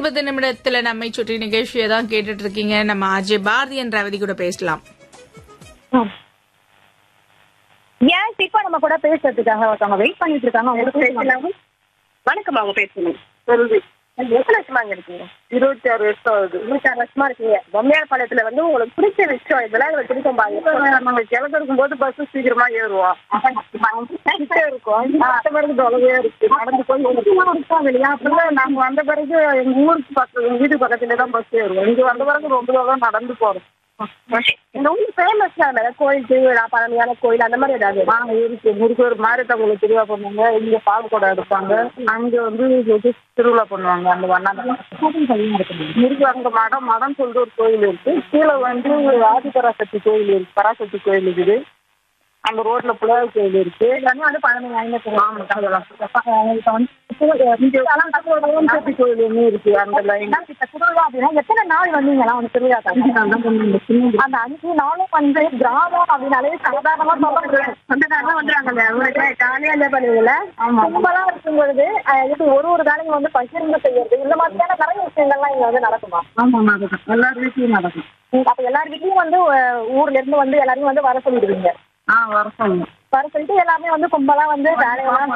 இருபது நிமிடத்துல நம்மை சுற்றி நிகழ்ச்சியை தான் கேட்டுட்டு இருக்கீங்க நம்ம அஜய் பாரதி என்ற ரவதி கூட பேசலாம் ஏன் இப்ப நம்ம கூட பேசுறதுக்காக ஒருத்தவங்க வெயிட் பண்ணிட்டு இருக்காங்க உங்களுக்கு பேசலாம் வணக்கம் அவங்க பேசுங்க சொல்லுது எத்தனை வருஷமா இங்க இருக்கீங்க இருபத்தி ஆறு வருஷம் ஆகுது இருபத்தி ஆறு வருஷமா இருக்கீங்க பொம்மையார் பாளையத்துல வந்து உங்களுக்கு பிடிச்ச விஷயம் இதெல்லாம் எங்களுக்கு பிடிக்கும் பாருங்க நாங்க கிழக்கு இருக்கும் போது பஸ் சீக்கிரமா ஏறுவோம் கிட்ட இருக்கும் மற்ற பிறகு தொலைவே இருக்கு நடந்து போய் இருக்காங்க இல்லையா அப்படிலாம் நாங்க வந்த பிறகு எங்க ஊருக்கு பக்கத்துல எங்க வீட்டு பக்கத்துல தான் பஸ் ஏறுவோம் இங்க வந்த பிறகு ரொம்ப தூரம் நடந்து போறோம் இந்த ஊர் ஃபேமஸ் கோயில் திருவிழா பழமையான கோயில் அந்த மாதிரி ஏதாவது ஆ இருக்கு முருகர் மாரியத்தவங்களுக்கு திருவிழா பண்ணுவாங்க இங்க பால்குடம் எடுப்பாங்க அங்க வந்து இது திருவிழா பண்ணுவாங்க அந்த வண்ணாங்க முருகர் அங்க மடம் மடம் சொல்லிட்டு ஒரு கோயில் இருக்கு கீழே வந்து ஆதிபராசக்தி கோயில் இருக்கு பராசக்தி கோயில் இருக்குது அந்த ரோட்ல புலவர் கோயில் இருக்கு எல்லாமே வந்து பழமையான ஆமா, அதெல்லாம். ஓம் சக்தி கோயில் ஒண்ணு இருக்கு அந்த லைன் இப்ப திருவிழா அப்படின்னா எத்தனை நாள் வந்தீங்களா அந்த திருவிழா அந்த அஞ்சு நாளும் வந்து கிராமம் அப்படின்னாலே சாதாரணமா சொல்ல சொந்தக்காரங்க வந்துடுறாங்கல்ல உங்களுக்கு ஜாலியா என்ஜாய் பண்ணுவீங்கல்ல கும்பலா இருக்கும் பொழுது அஹ், இது ஒரு ஒரு வேலையும் வந்து பகிர்ந்து செய்யறது இந்த மாதிரியான நிறைய விஷயங்கள்லாம் இங்க வந்து நடக்குமா ஆமா நடக்கும் எல்லார் வீட்லயும் நடக்கும் உம், அப்ப எல்லார் வீட்லயும் வந்து அஹ், ஊர்ல இருந்து வந்து எல்லாரையும் வந்து வர சொல்லிடுவீங்க ஆ வர சொல்லுங்க வர சொல்லிட்டு எல்லாமே வந்து கும்பலா வந்து வேலையெல்லாம்